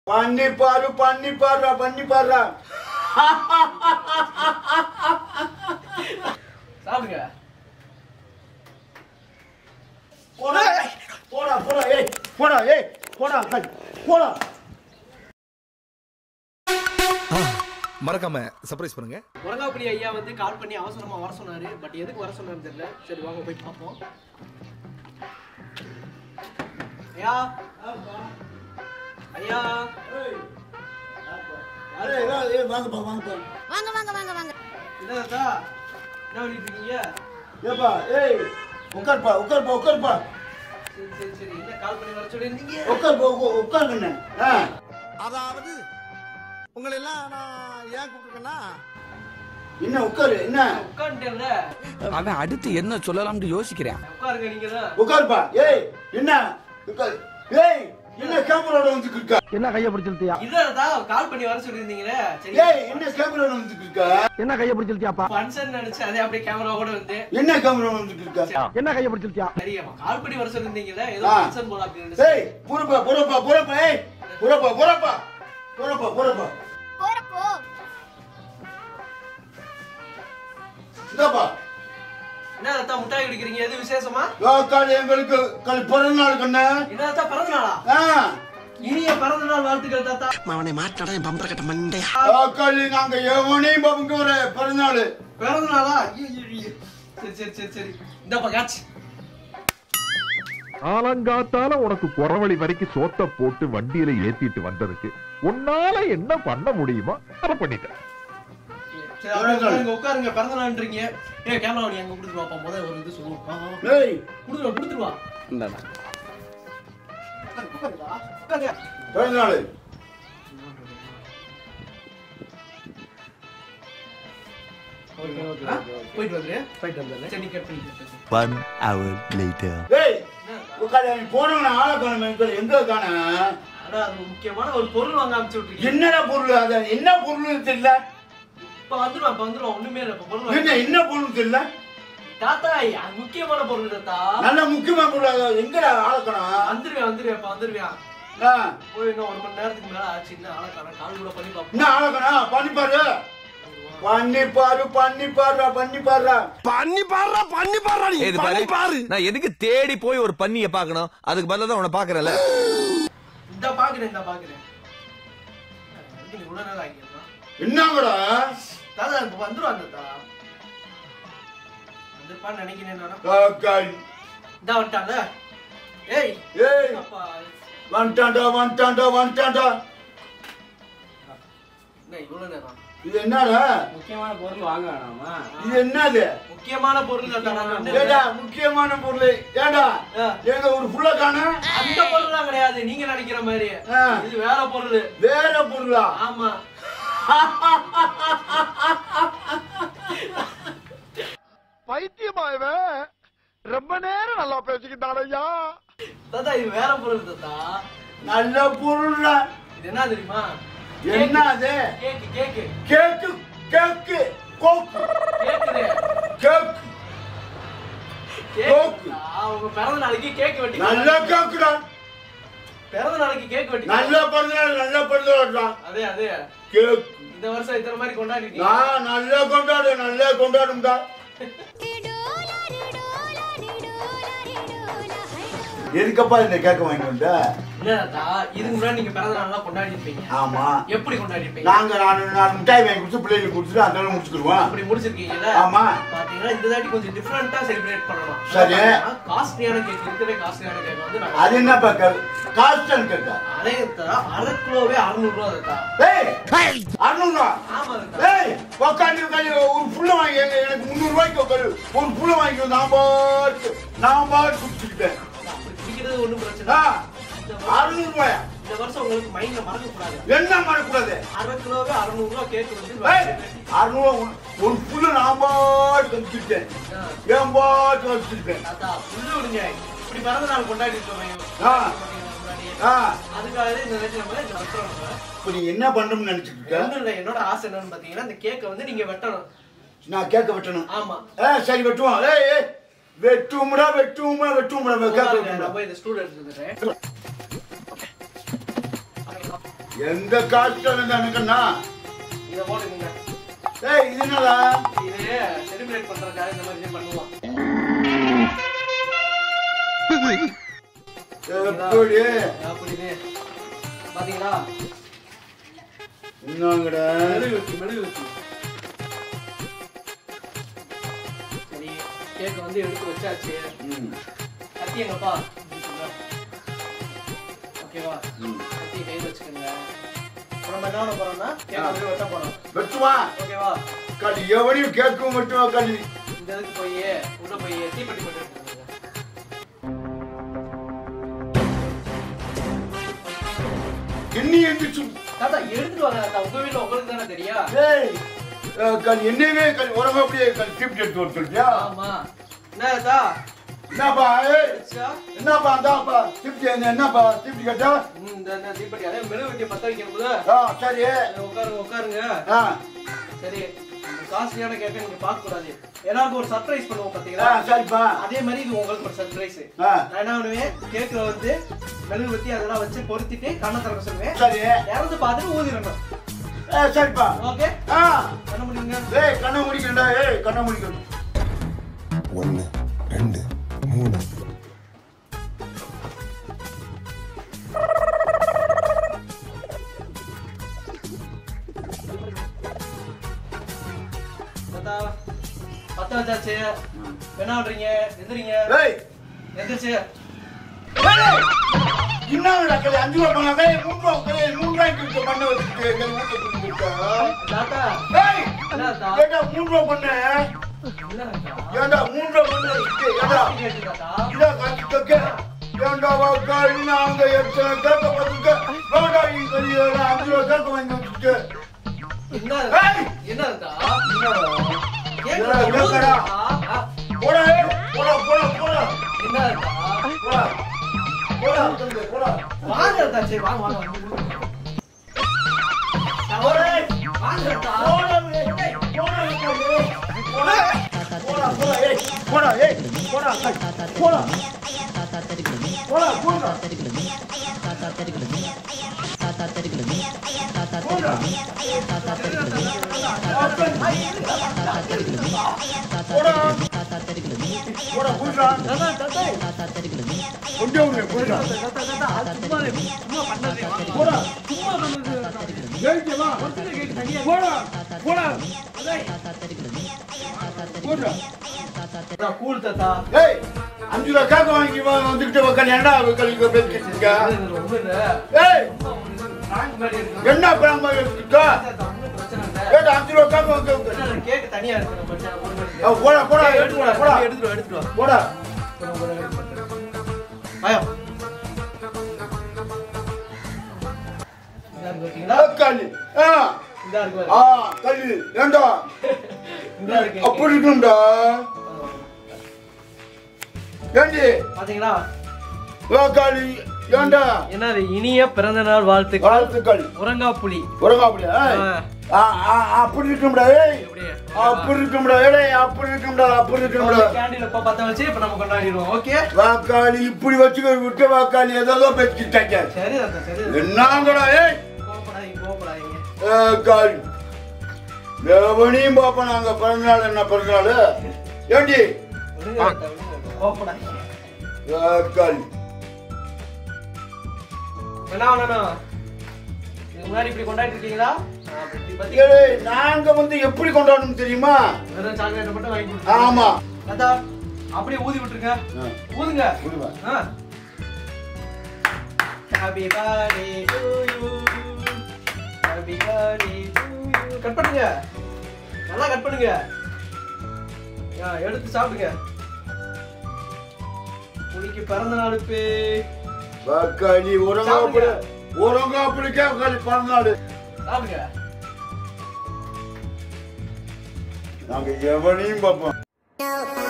பண்ணி பாரு பண்ணி பாருடா பண்ணி பாருடா சாப்பிடுங்க போடா போடா போடா ஏய் போடா ஏய் போடா கை, போடா மறக்காம சர்ப்ரைஸ் பண்ணுங்க முருகாப்படி ஐயா வந்து கால் பண்ணி அவசரமா வர சொன்னாரு பட் எதுக்கு வர சொன்னாருன்னு தெரியல சரி வாங்க போய் பார்ப்போம் ஐயா ஐயா அரே ஏய், ஏய் வாங்கப்பா வாங்கப்பா வாங்க வாங்க வாங்க வாங்க என்னதா என்ன பண்ணிட்டு இருக்கீங்க ஏப்பா ஏய் உட்கார்ப்பா உட்கார்ப்பா உட்கார்ப்பா சரி சரி சரி என்ன கால் பண்ணி வர சொல்லியிருந்தீங்க உட்கார்ப்பா உட்கா- உட்காருங்கண்ணே ஆ அதாவது உங்களை எல்லாம் நான் ஏன் கூப்பிட்டுருக்கேன்னா என்ன உட்காரு என்ன உட்காந்துட்டேன்ல அவன் அடுத்து என்ன சொல்லலாம்னு யோசிக்கிறேன் உட்காருங்க நீங்க தான் உட்காருப்பா ஏய் என்ன உட்காரு ஏய் என்ன கேமராவோட வந்துட்டு இருக்கா என்ன கைய பிடிச்சிருத்தியா இல்லதா கால் பண்ணி வர சொல்லியிருந்தீங்களே சரி ஏய் என்ன கேமராவோட வந்துட்டு இருக்கா என்ன கைய பிடிச்சிருத்தியாப்பா ஃபங்க்ஷன் நினைச்சு அதே அப்படியே கேமராவோட வந்து என்ன கேமரா வந்துட்டு இருக்கா என்ன கைய பிடிச்சிருத்தியா சரி அப்ப கால் பண்ணி வர சொல்லியிருந்தீங்களே ஏதோ ஆ. ஃபங்க்ஷன் போல அப்படின்னு ஏய் புறப்பா புறப்பா புறப்பா ஏய் புறப்பா புறப்பா புறப்பா புறப்பா போறப்போ இந்தாப்பா என்ன தாத்தா முட்டாய் குடிக்கிறீங்க எது விசேஷமா கால் எங்களுக்கு கல் பிறந்த நாள் கண்ணா என்ன தாத்தா பிறந்த நாளா ஆ இனிய பிறந்த நாள் வாழ்த்துக்கள் தாத்தா அவனை மாட்டாடா என் பம்பர கட்ட மண்டையா கால் நாங்க எவனையும் பாப்புக்கு ஒரு பிறந்த நாள் பிறந்த நாளா ஐயோ, ஐயோ, ஐயோ. சரி சரி சரி சரி இந்தப்பா காட்சி காலங்காத்தால உனக்கு குறவழி வரைக்கும் சோத்த போட்டு வண்டியில ஏத்திட்டு வந்ததுக்கு உன்னால என்ன பண்ண முடியுமோ அதை பண்ணிட்டேன் சரி அப்படியே உட்காருங்க உட்காருங்க பிறந்த நாள்ன்றீங்க ஏ கேமரா நீ அங்க கொடுத்துட்டு வாப்பா முதல்ல ஒரு இது சொல்லுவோம் வா, வா, வா. ஏய் கொடுத்துருவா கொடுத்துருவா உட்காருங்க பிறந்த நாள் ஆ? போயிட்டு வந்துரு போயிட்டு வந்துடுறேன் சரி நீ கட் பண்ணி கட் பண்ணி. ஒன் ஹவர் லேட்டர் ஏய் உட்காரு நீ போனவன ஆளை காணும் எங்க காண அட, அது ஒரு முக்கியமான ஒரு பொருள் வாங்க அனுப்பிச்சு விட்டுருக்கீங்க என்னடா பொருள் அது என்ன பொருள் தெரியல இப்ப வந்துருவா இப்ப வந்துருவா ஒண்ணுமே இல்ல இப்ப பொருள் வாங்க. என்ன என்ன பொருள் தெரியல தாத்தா அது முக்கியமான பொருள் தாத்தா நல்ல முக்கியமான பொருள் அது எங்கடா ஆளை காணோம் வந்துருவேன் வந்துருவேன் இப்ப வந்துருவேன் ஆ, போய் இன்னும் ஒரு மணி நேரத்துக்கு மேல ஆச்சு இன்னும் ஆளை காணோம். கால் கூட பண்ணி பார்ப்போம் என்ன ஆளை காணோம் பண்ணி பாரு பண்ணி பாரு பண்ணி பாருடா பண்ணி பாருடா பண்ணி பாருடா பண்ணி பாருடா நீ இது பண்ணி பாரு பாரு நான் எதுக்கு தேடி போய் ஒரு பண்ணிய பார்க்கணும் அதுக்கு பதிலா தான் உன்னை பாக்குறேன்ல இந்த பாக்குறேன் இந்த பாக்குறேன் இதுக்கு நீ இவ்வளவு நேரம் ஆகியிருந்தா என்னங்கடா தாத்தா இப்ப வந்துருவான் தாத்தா வந்திருப்பான்னு நினைக்கிறேன் நானும் காக்காய். இந்த வந்துட்டான்ல ஏய் ஏய் அப்பா வந்துட்டான்டா வந்துட்டான்டா வந்துட்டான்டா என்ன இவ்வளவு நேரம் இது என்னடா முக்கியமான பொருள் வாங்க வேணாமா இது என்னது முக்கியமான பொருள் தாத்தா நான் வந்து- ஏடா முக்கியமான பொருள் ஏடா ஆ. எங்க ஒரு புள்ள காண அந்த பொருள்லாம் கிடையாது நீங்க நினைக்கிற மாதிரி ஆ. இது வேற பொருள் வேற பொருளா ஆமா பைத்தியமாயவன் ரொம்ப நேரம் நல்லா பேசிக்கிட்டான் ஐயா தாத்தா இது வேற பொருள் தாத்தா நல்ல பொருள்டா இது என்ன தெரியுமா என்ன அது கேக்கு கேக்கு கேக்கு கேக்கு கோக்கு கேக்குது கேக்கு கேக்கு உங்க பிறந்த நாளைக்கு கேக் வெட்டி நல்ல கேக்குடா பிறந்த நாளைக்கு கேக் வெட்டி நல்ல பிறந்தநாள் நல்ல பிறந்தநாள்டா அதே அதே கேக்கு இந்த வருஷம் இத்தனை மாதிரி கொண்டாடிட்டீங்க நான் நல்லா கொண்டாடு நல்லா கொண்டாடும்டா எதுக்கப்பா இந்த கேக்க வாங்கி வந்த இல்ல தாத்தா இதுக்கு முன்னாடி நீங்க பிறந்த நாள்லாம் கொண்டாடிருப்பீங்க ஆமா எப்படி கொண்டாடிருப்பீங்க நாங்க நான் நான் மிட்டாய் வாங்கி கொடுத்து பிள்ளைகளுக்கு கொடுத்துட்டு அந்த அளவு முடிச்சுக்கிடுவோம் அப்படி முடிச்சிருக்கீங்கல்ல ஆமா. பாத்தீங்கன்னா இந்த தாட்டி கொஞ்சம் டிஃபரெண்டா செலிப்ரேட் பண்ணணும் சரி. காஸ்ட்லியான கேக் இருக்கிற காஸ்ட்லியான கேக் வந்து நாங்க அது என்னப்பா காஸ்டன் கேக்கா அதே தாத்தா அரை கிலோவே அறுநூறு ரூபா தாத்தா ஏய் அறுநூறுவா ஆமா தாத்தா ஏய் உக்காந்து உட்காந்து ஒரு புள்ள வாங்கி எங்க- எனக்கு முந்நூறு ரூபாய்க்கு உட்காரு ஒரு புள்ள வாங்கி வந்து நான் பாட்டு நான் பாட்டு குடிச்சுக்கிட்டேன் அப்படி குடிக்கிறது ஒண்ணும் பிரச்சனை ஆ, இல்ல. இந்த வருஷம் அறுநூறு ரூபாயா இந்த வருஷம் உங்களுக்கு மைண்ட்ல மறக்க கூடாது என்ன பண்ணக்கூடாது அரை கிலோவே அறுநூறு ரூபா கேக் வந்து ஏய், அறுநூறு ரூபா ஒரு புள்ள நான் பாட்டு வச்சுக்கிட்டேன் ஆ. என் பாட்டு வச்சுக்கிட்டேன் தாத்தா புல்லு விடுங்க இப்படி பிறந்த நாள் கொண்டாடி இருக்கோமே ஆ. ஆ அதுக்காக இந்த நேரத்துல நம்ம இந்த வெட்டுறோம் நம்ம. இப்ப நீ என்ன பண்ணணும்னு நினைச்சிட்டு இருக்க ஒண்ணும் இல்ல என்னோட ஆசை என்னன்னு பாத்தீங்கன்னா இந்த கேக்கை வந்து நீங்க வெட்டணும் நான் கேட்க வெட்டணும் ஆமா ஏ சரி வெட்டுவோம் ஏய் ஏய் வெட்டும்டா வெட்டும்டா வெட்டும்டா கேட்க உட்காருங்க, வெட்டும்டா நான் போய் இந்த ஸ்டூல் எடுத்துக்கிறேன் எந்த காசு எனக்குன்னா இதை போட்டுக்கங்க ஏய் இது என்னடா இது செலிப்ரேட் பண்றதுக்காக இந்த மாதிரி இது பண்ணுவோம் எப்படி அப்படின்னு பாத்தீங்களா என்னங்கடா மெழுகு வச்சு மெழுகு வச்சு சரி கேக் வந்து எடுத்து வச்சாச்சு ம், கத்தி எங்கப்பா ஓகேவா ம். கத்தி கையில் வச்சுக்கோங்க அப்புறம் நம்ம என்ன பண்ண போறோம்னா கேக் வந்து வெட்ட போறோம் வெட்டுவா ஓகேவா களி எவனையும் கேட்கவும் வெட்டுவா களி இந்த இதுக்கு போய் உள்ள போய் தீப்பெட்டி மட்டும் எடுத்துக்கோங்க என்னை எந்திரிச்சு தாத்தா எடுத்துட்டு வாங்க தாத்தா உங்க வீட்டுல உங்களுக்கு தானே தெரியும் ஏய் அஹ், களி என்னையவே களி உரங்க அப்படியே களி டிப்ட் எடுத்து வர சொல்லியா ஆமா என்ன தாத்தா என்னப்பா ஏய் வச்சா? என்னப்பா அந்தாப்பா டிப்ட் என்னப்பா டிப்ட் கேட்டா ம், இந்த இந்த தீப்பெட்டி அதே மெழுகுவர்த்தியை பத்த வைக்கணும்ல ஆ சரி உட்காருங்க உட்காருங்க ஆ சரி இந்த காஸ்ட்லியான கேக்க நீங்க பார்க்க கூடாது எல்லாருக்கும் ஒரு சர்ப்ரைஸ் பண்ணுவோம் ஆ பாத்தீங்களா சரிப்பா அதே மாதிரி இது உங்களுக்கு ஒரு சர்ப்ரைஸ் ஆ நான் என்ன பண்ணுவேன் கேக்ல வந்து மெழுகுவர்த்தி அதெல்லாம் வச்சு பொருத்திட்டு கண்ணை திறக்க சொல்லுவேன் சரி இறந்து பார்த்துட்டு ஊதிடணும் ஆ சரிப்பா ஓகே ஆ என்ன பண்ணுவீங்க ஏய் கண்ணை முடிக்கண்டா ஏய் கண்ணை முடிக்கணும் ஒன்னு ரெண்டு மூணு தாத்தா பத்த வச்சாச்சு என்ன பண்றீங்க எந்திரிங்க ஏய் எந்திரிச்சு என்னடா களி அஞ்சு ரூபா பண்ணாங்க மூணு ரூபா களி மூணு ரூபாய்க்கு பண்ண வச்சுட்டு களி ஊத்திட்டு இருக்கா தாத்தா ஏய் என்ன தாத்தா ஏண்டா மூணு ரூபா பண்ண என்ன தாத்தா ஏண்டா மூணு ரூபா பண்ண வச்சுட்டு ஏண்டா காப்பி கேட்டு தாத்தா இதா காசு கேட்க ஏண்டா வாக்காளி நாங்க எத்தனை கேட்க பார்த்துக்க வேண்டா நீ களி ஏடா அஞ்சு ரூபா கேட்க வாங்கி வச்சுட்டு என்ன ஏய்! என்ன தாத்தா கேக்கு ஏடா, கேக்குறா? தாத்தா. போடா ஏய், போடா போடா போடா என்ன தாத்தா போடா போடா தம்பி, போடா வாங்க தாத்தா சரி வாங்க வாங்க வாங்க. போடா வாங்க தாத்தா போடா ஏய், போடா ஏய், போடா போடா போடா ஏய் போடா ஏய் போடா போடா போடா போடா போடா போடா புடிடா கொஞ்சம் உங்க புடிடா போடா ஏய் வா போடா போடா போடா கூல் தாத்தா ஏய் அஞ்சு ரூபா காக்க வாங்கி வா- வந்துகிட்டு உக்காந்து என்ன கழிக்க பேசிட்டு இருக்க இது ரொம்ப இல்ல ஏய் நாங்க மாதிரி இருக்கு என்ன பிராம இருக்கா தாத்தா, ஒண்ணும் பிரச்சனை இல்ல ஏடா அஞ்சு ரூபா காக்க வாங்க பிரச்சனை இல்ல, கேக்கு தனியா இருக்கு நம்ம பிரச்சனை ஒண்ணும் இல்ல. போடா போடா எடுத்து போடா போடா எடுத்துட்டு வா, எடுத்துட்டு வா. போடா வாயா. இதா இருக்கு பாத்தீங்களா? காலி ஆ இதா இருக்கு ஆ பாரு. கல்லு ஏண்டா இதா இருக்கு அப்படி இருக்கும்டா ஏண்டி பாத்தீங்களா வா காலி ஏண்டா என்னது இனிய பிறந்த நாள் வாழ்த்துக்கள் வாழ்த்துக்கள் உறங்கா புலி உறங்க அப்படியா ஆ ஆ அப்படி இருக்கும்டா ஏய் அப்படியே அப்படி இருக்கும்டா ஏய் அப்படி இருக்கும்டா அப்படி இருக்கும்டா கேண்டில் இப்ப பத்த வச்சு இப்ப நம்ம கொண்டாடிடுவோம் ஓகே வாக்காளி இப்படி வச்சுக்க விட்ட வாக்காளி ஏதோ பேசிக்கிட்டாங்க சரி தாத்தா சரி தாத்தா. என்னங்கடா ஏய் கோவப்படாதீங்க கோவப்படாதீங்க ஏ, காளி எவனையும் பார்ப்போம் நாங்க பிறந்தநாள் என்ன பிறந்தநாள் ஏண்டி விடுங்க தாத்தா, விடுங்க. கோவப்படாதீங்க வாக்காளி என்ன பண்ணணும் இதுக்கு முன்னாடி இப்படி கொண்டாடி இருக்கீங்களா ஆ, இப்படி பத்தி ஏய், நாங்க வந்து எப்படி கொண்டாடணும் தெரியுமா வெறும் சாக்லேட் மட்டும் வாங்கி கொடுத்துருங்க. ஆமா தாத்தா அப்படியே ஊதி விட்டுருங்க ஆ, ஊதுங்க ஊதுவா. ஆ happy birthday to you happy birthday to you cut பண்ணுங்க நல்லா கட் பண்ணுங்க ஆ எடுத்து சாப்பிடுங்க உனக்கு பிறந்த நாளுக்கு வாக்காளி உறங்காப்படி உறங்காப்படிக்கே வாக்காளி பிறந்தநாள் சாப்பிடுங்க நாங்க எவனையும் பார்ப்போம் No,